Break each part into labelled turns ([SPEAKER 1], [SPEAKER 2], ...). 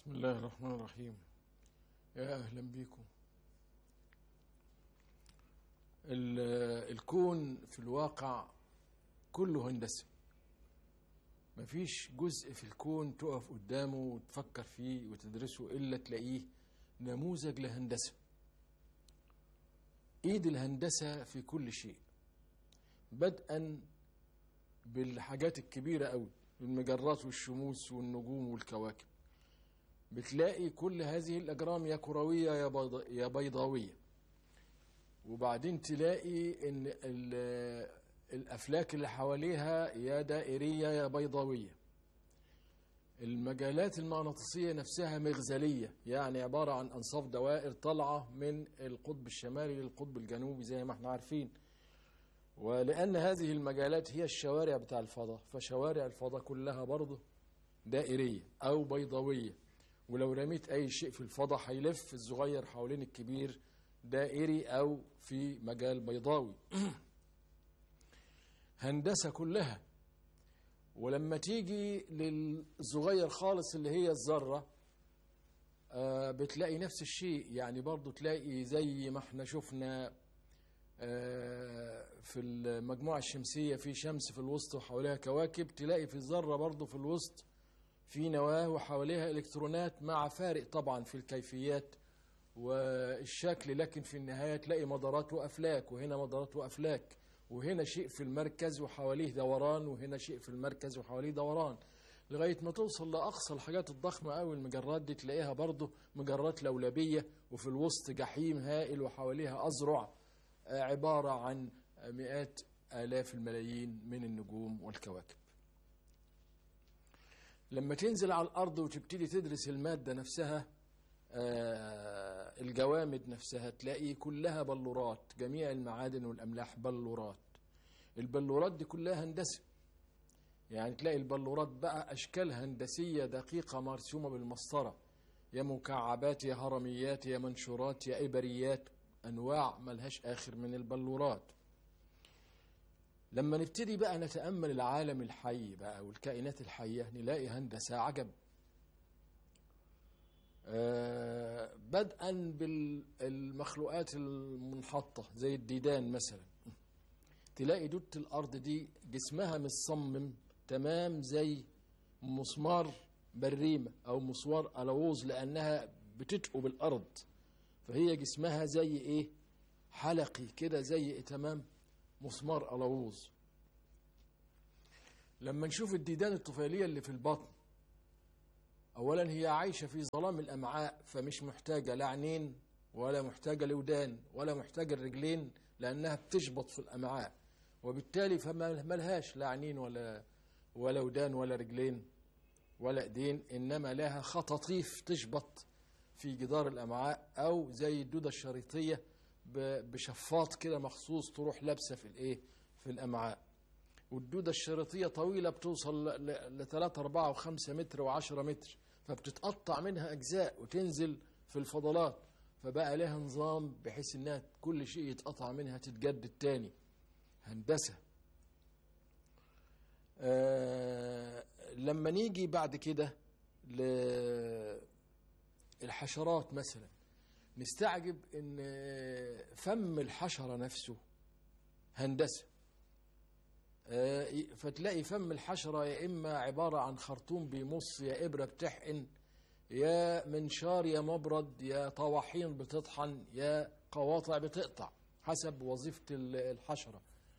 [SPEAKER 1] بسم الله الرحمن الرحيم يا أهلا بكم ال- الكون في الواقع كله هندسة مفيش جزء في الكون تقف قدامه وتفكر فيه وتدرسه إلا تلاقيه نموذج لهندسة إيد الهندسة في كل شيء بدءا بالحاجات الكبيرة أوي المجرات والشموس والنجوم والكواكب بتلاقي كل هذه الأجرام يا كروية يا بيض- يا بيضاوية وبعدين تلاقي إن ال- الأفلاك اللي حواليها يا دائرية يا بيضاوية المجالات المغناطيسية نفسها مغزلية يعني عبارة عن أنصاف دوائر طالعة من القطب الشمالي للقطب الجنوبي زي ما احنا عارفين ولأن هذه المجالات هي الشوارع بتاع الفضاء فشوارع الفضاء كلها برضه دائرية أو بيضاوية ولو رميت أي شيء في الفضاء هيلف الصغير حوالين الكبير دائري أو في مجال بيضاوي هندسة كلها ولما تيجي للصغير خالص اللي هي الذرة آه، بتلاقي نفس الشيء يعني برضو تلاقي زي ما احنا شفنا آه، في المجموعة الشمسية في شمس في الوسط وحواليها كواكب تلاقي في الذرة برضو في الوسط في نواة وحواليها إلكترونات مع فارق طبعا في الكيفيات والشكل لكن في النهاية تلاقي مدارات وأفلاك وهنا مدارات وأفلاك وهنا شيء في المركز وحواليه دوران وهنا شيء في المركز وحواليه دوران لغاية ما توصل لأقصى الحاجات الضخمة أوي المجرات دي تلاقيها برضه مجرات لولبية وفي الوسط جحيم هائل وحواليها أزرع آه، عبارة عن مئات آلاف الملايين من النجوم والكواكب لما تنزل على الأرض وتبتدي تدرس المادة نفسها آه، الجوامد نفسها تلاقي كلها بلورات جميع المعادن والأملاح بلورات البلورات دي كلها هندسة يعني تلاقي البلورات بقى أشكال هندسية دقيقة مرسومة بالمسطرة يا مكعبات يا هرميات يا منشورات يا إبريات أنواع ملهاش آخر من البلورات لما نبتدي بقى نتأمل العالم الحي بقى والكائنات الحية نلاقي هندسة عجب آه، بدءا بالمخلوقات المنحطة زي الديدان مثلا تلاقي دودة الأرض دي جسمها متصمم تمام زي مسمار بريمة أو مسمار ألووز لأنها بتتقب الأرض فهي جسمها زي إيه حلقي كده زي تمام مسمار ألووز لما نشوف الديدان الطفيلية اللي في البطن أولا هي عايشة في ظلام الأمعاء فمش محتاجة لا عينين ولا محتاجة لودان ولا محتاجة الرجلين لأنها بتشبط في الأمعاء وبالتالي فما ملهاش لا عينين ولا ولا ودان ولا رجلين ولا ايدين انما لها خطاطيف تشبط في جدار الامعاء او زي الدوده الشريطيه ب- بشفاط كده مخصوص تروح لابسه في الايه في الامعاء والدوده الشريطيه طويله بتوصل ل 3 4 و5 متر و10 متر فبتتقطع منها اجزاء وتنزل في الفضلات فبقى لها نظام بحيث انها كل شيء يتقطع منها تتجدد تاني هندسه آه لما نيجي بعد كده للحشرات مثلا نستعجب ان فم الحشرة نفسه هندسة آه، فتلاقي فم الحشرة يا إما عبارة عن خرطوم بيمص يا إبرة بتحقن يا منشار يا مبرد يا طواحين بتطحن يا قواطع بتقطع حسب وظيفة ال- الحشرة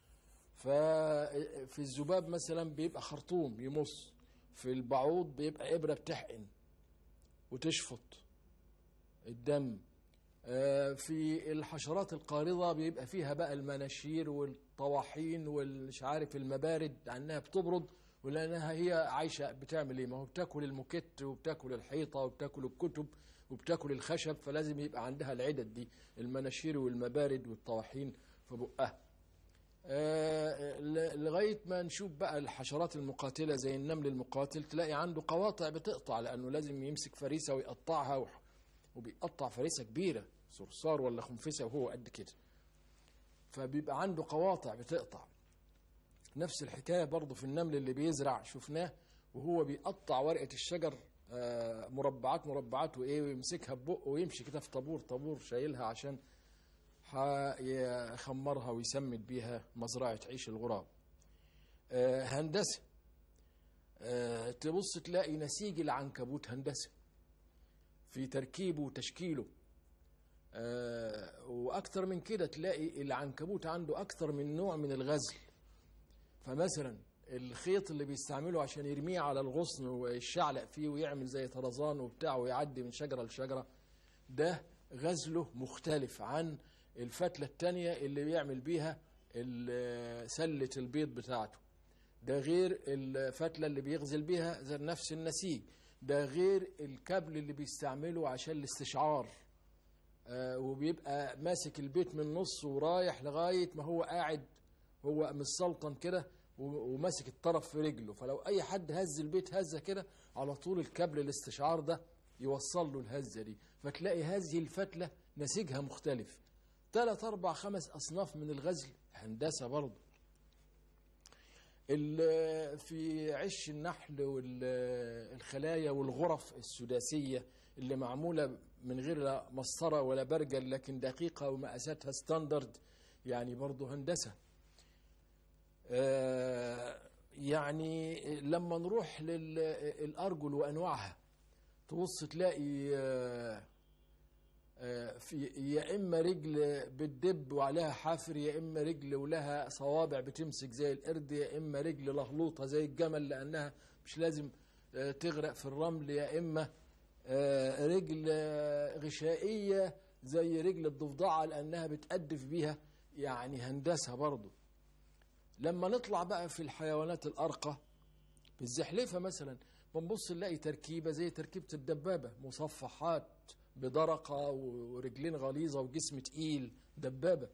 [SPEAKER 1] ففي الذباب مثلا بيبقى خرطوم يمص في البعوض بيبقى إبرة بتحقن وتشفط الدم آه، في الحشرات القارضة بيبقى فيها بقى المناشير والطواحين والمش عارف المبارد عنها بتبرد ولأنها هي عايشة بتعمل ايه ما هو بتاكل الموكيت وبتاكل الحيطة وبتاكل الكتب وبتاكل الخشب فلازم يبقى عندها العدد دي المناشير والمبارد والطواحين في بقها آه، ل- لغاية ما نشوف بقى الحشرات المقاتلة زي النمل المقاتل تلاقي عنده قواطع بتقطع لأنه لازم يمسك فريسة ويقطعها وح- وبيقطع فريسة كبيرة صرصار ولا خنفسة وهو قد كده فبيبقى عنده قواطع بتقطع نفس الحكاية برضه في النمل اللي بيزرع شفناه وهو بيقطع ورقة الشجر آه، مربعات مربعات وايه ويمسكها ببقه ويمشي كده في طابور طابور شايلها عشان يخمرها ويسمد بيها مزرعة عيش الغراب آه، هندسة آه، تبص تلاقي نسيج العنكبوت هندسة في تركيبه وتشكيله آه، واكتر من كده تلاقي العنكبوت عنده اكتر من نوع من الغزل فمثلا الخيط اللي بيستعمله عشان يرميه على الغصن ويشعلق فيه ويعمل زي طرزان وبتاع ويعدي من شجره لشجره ده غزله مختلف عن الفتله التانية اللي بيعمل بيها ال- سله البيض بتاعته ده غير الفتله اللي بيغزل بيها زي نفس النسيج ده غير الكابل اللي بيستعمله عشان الاستشعار آه، وبيبقى ماسك البيت من نص ورايح لغايه ما هو قاعد هو متسلطن كده و- وماسك الطرف في رجله فلو اي حد هز البيت هزه كده على طول الكابل الاستشعار ده يوصل له الهزه دي فتلاقي هذه الفتله نسيجها مختلف ثلاث اربع خمس اصناف من الغزل هندسه برضه ال- في عش النحل والخلايا والغرف السداسيه اللي معموله من غير لا مسطره ولا برجل لكن دقيقه ومقاساتها ستاندرد يعني برضه هندسه آه، يعني لما نروح للأرجل وأنواعها تبص تلاقي آه، آه، في يا إما رجل بتدب وعليها حافر يا إما رجل ولها صوابع بتمسك زي القرد يا إما رجل لهلوطة زي الجمل لأنها مش لازم آه، تغرق في الرمل يا إما آه، رجل آه، غشائية زي رجل الضفدعة لأنها بتأدف بيها يعني هندسة برضه لما نطلع بقى في الحيوانات الأرقى في الزحلفة مثلا بنبص نلاقي تركيبة زي تركيبة الدبابة مصفحات بدرقة ورجلين غليظة وجسم تقيل دبابة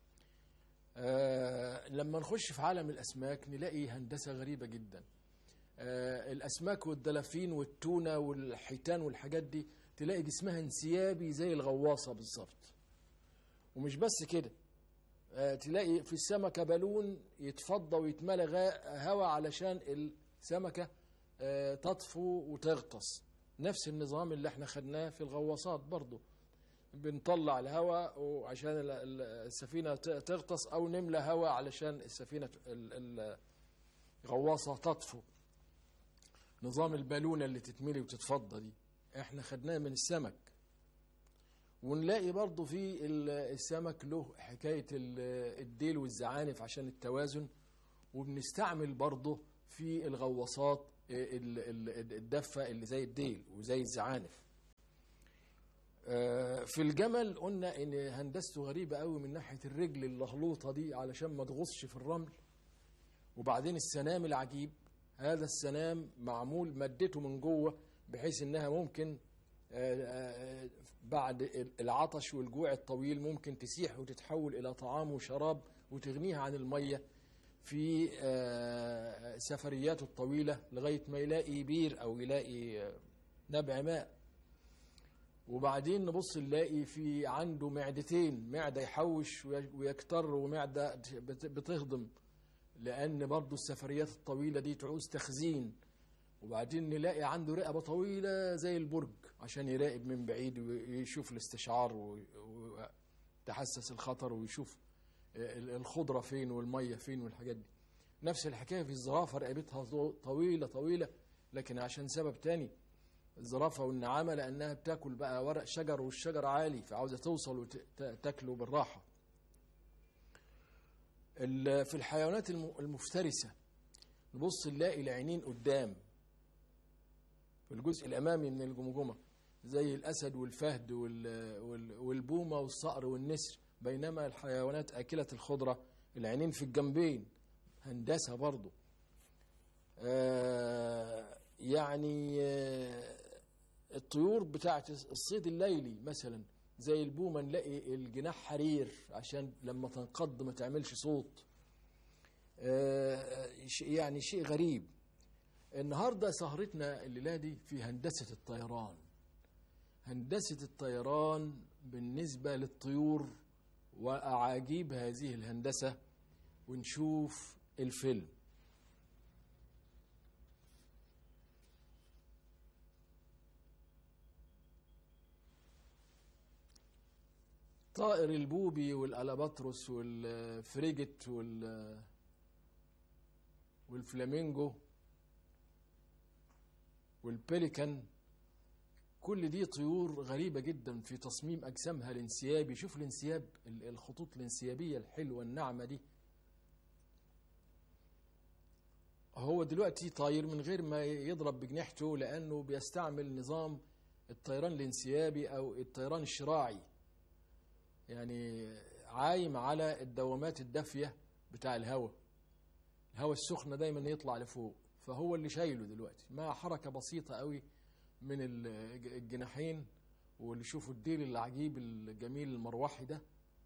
[SPEAKER 1] آه لما نخش في عالم الأسماك نلاقي هندسة غريبة جدا آه الأسماك والدلافين والتونة والحيتان والحاجات دي تلاقي جسمها انسيابي زي الغواصة بالظبط ومش بس كده آه، تلاقي في السمكة بالون يتفضى ويتملى غا- هواء علشان السمكة آه، تطفو وتغطس نفس النظام اللي احنا خدناه في الغواصات برضو بنطلع الهواء وعشان ال- ال- السفينة ت- تغطس أو نملى هواء علشان السفينة ت- ال- ال- الغواصة تطفو نظام البالونة اللي تتملي وتتفضى دي احنا خدناه من السمك ونلاقي برضو في ال- السمك له حكاية ال- الديل والزعانف عشان التوازن وبنستعمل برضو في الغواصات ال- ال- الدفة اللي زي الديل وزي الزعانف آه، في الجمل قلنا ان هندسته غريبة قوي من ناحية الرجل اللهلوطة دي علشان ما تغصش في الرمل وبعدين السنام العجيب هذا السنام معمول مادته من جوه بحيث انها ممكن آه، آه، بعد العطش والجوع الطويل ممكن تسيح وتتحول الى طعام وشراب وتغنيها عن الميه في آه، سفرياته الطويله لغايه ما يلاقي بير او يلاقي آه، نبع ماء وبعدين نبص نلاقي في عنده معدتين معده يحوش وي- ويكتر ومعده بت- بتهضم لان برضه السفريات الطويله دي تعوز تخزين وبعدين نلاقي عنده رقبة طويلة زي البرج عشان يراقب من بعيد ويشوف الاستشعار ويتحسس الخطر ويشوف ال- الخضرة فين والمية فين والحاجات دي نفس الحكاية في الزرافة رقبتها طو- طويلة طويلة لكن عشان سبب تاني الزرافة والنعامة لأنها بتاكل بقى ورق شجر والشجر عالي فعاوزة توصل وتاكله بالراحة ال- في الحيوانات الم- المفترسة نبص نلاقي العينين قدام في الجزء الأمامي من الجمجمة زي الأسد والفهد وال- وال- والبومة والصقر والنسر بينما الحيوانات آكلة الخضرة العينين في الجنبين هندسة برضو آه، يعني آه، الطيور بتاعت الصيد الليلي مثلا زي البومة نلاقي الجناح حرير عشان لما تنقض ما تعملش صوت آه، ش- يعني شيء غريب النهارده سهرتنا الليله دي في هندسه الطيران هندسه الطيران بالنسبه للطيور واعاجيب هذه الهندسه ونشوف الفيلم الطائر البوبي والالاباتروس والفريجت وال والفلامينجو والبيليكان كل دي طيور غريبة جدا في تصميم أجسامها الانسيابي شوف الانسياب الخطوط الانسيابية الحلوة الناعمة دي هو دلوقتي طاير من غير ما يضرب بجناحته لأنه بيستعمل نظام الطيران الانسيابي أو الطيران الشراعي يعني عايم على الدوامات الدافية بتاع الهواء الهواء السخنة دايما يطلع لفوق فهو اللي شايله دلوقتي مع حركة بسيطة قوي من الجناحين واللي شوفوا الديل العجيب الجميل المروحي ده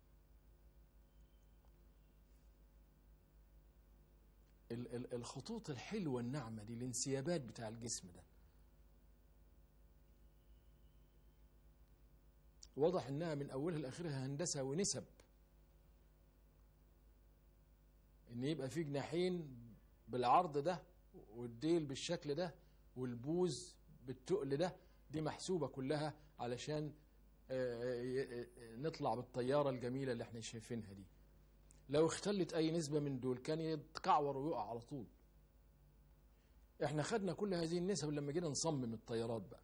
[SPEAKER 1] الخطوط الحلوة الناعمة دي الانسيابات بتاع الجسم ده واضح انها من اولها لاخرها هندسة ونسب ان يبقى في جناحين بالعرض ده والديل بالشكل ده والبوز بالتقل ده دي محسوبة كلها علشان نطلع بالطيارة الجميلة اللي احنا شايفينها دي لو اختلت اي نسبة من دول كان يتكعور ويقع على طول احنا خدنا كل هذه النسب لما جينا نصمم الطيارات بقى